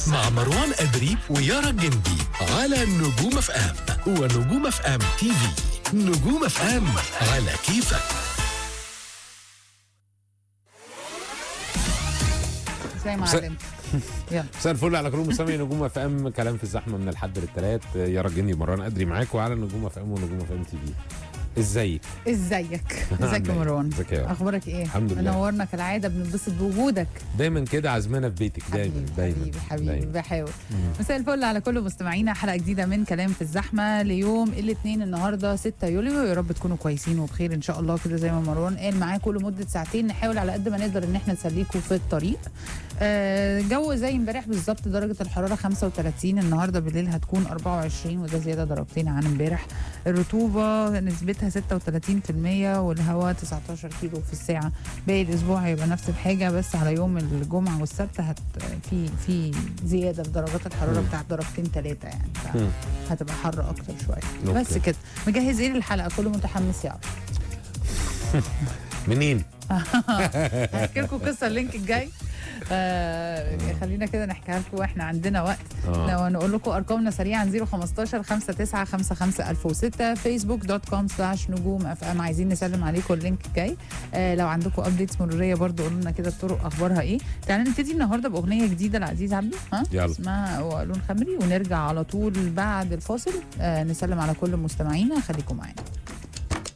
مع مروان أدري ويارا الجندي على نجوم اف ام ونجوم اف ام تي في نجوم اف ام على كيفك زي ما بس- علمت يلا مساء الفل على كل مستمعي نجوم اف ام كلام في الزحمه من الحد للثلاث يا رجني مران ادري معاك وعلى نجوم اف ام ونجوم اف ام تي في ازيك ازيك ازيك يا عامل إيه؟ مروان ازيك يا يارا؟ اخبارك ايه الحمد لله. منورنا كالعاده بنتبسط بوجودك دايما كده عزمنا في بيتك دايما حبيبي دايما حبيبي حبيبي دايما. بحاول مساء الفل على كل مستمعينا حلقه جديده من كلام في الزحمه ليوم الاثنين النهارده 6 يوليو يا رب تكونوا كويسين وبخير ان شاء الله كده زي ما مروان قال معاكم لمده ساعتين نحاول على قد ما نقدر ان احنا نسليكم في الطريق آه، جو زي امبارح بالظبط درجه الحراره 35 النهارده بالليل هتكون 24 وده زياده درجتين عن امبارح الرطوبه نسبتها 36% والهواء 19 كيلو في الساعه باقي الاسبوع هيبقى نفس الحاجه بس على يوم الجمعه والسبت هت في في زياده في درجات الحراره مم. بتاعت درجتين ثلاثه يعني مم. هتبقى حر اكتر شويه أوكي. بس كده مجهز ايه للحلقه كله متحمس يعرف منين؟ هحكي لكم قصه اللينك الجاي آه خلينا كده نحكيها لكم واحنا عندنا وقت آه. لو نقول لكم ارقامنا سريعا 015 59 55 1006 فيسبوك دوت كوم سلاش نجوم اف ام عايزين نسلم عليكم اللينك الجاي آه لو عندكم ابديتس مروريه برضو قولوا لنا كده الطرق اخبارها ايه تعالى نبتدي النهارده باغنيه جديده لعزيز عبده ها يلا. اسمها وقالون خمري ونرجع على طول بعد الفاصل آه نسلم على كل مستمعينا خليكم معانا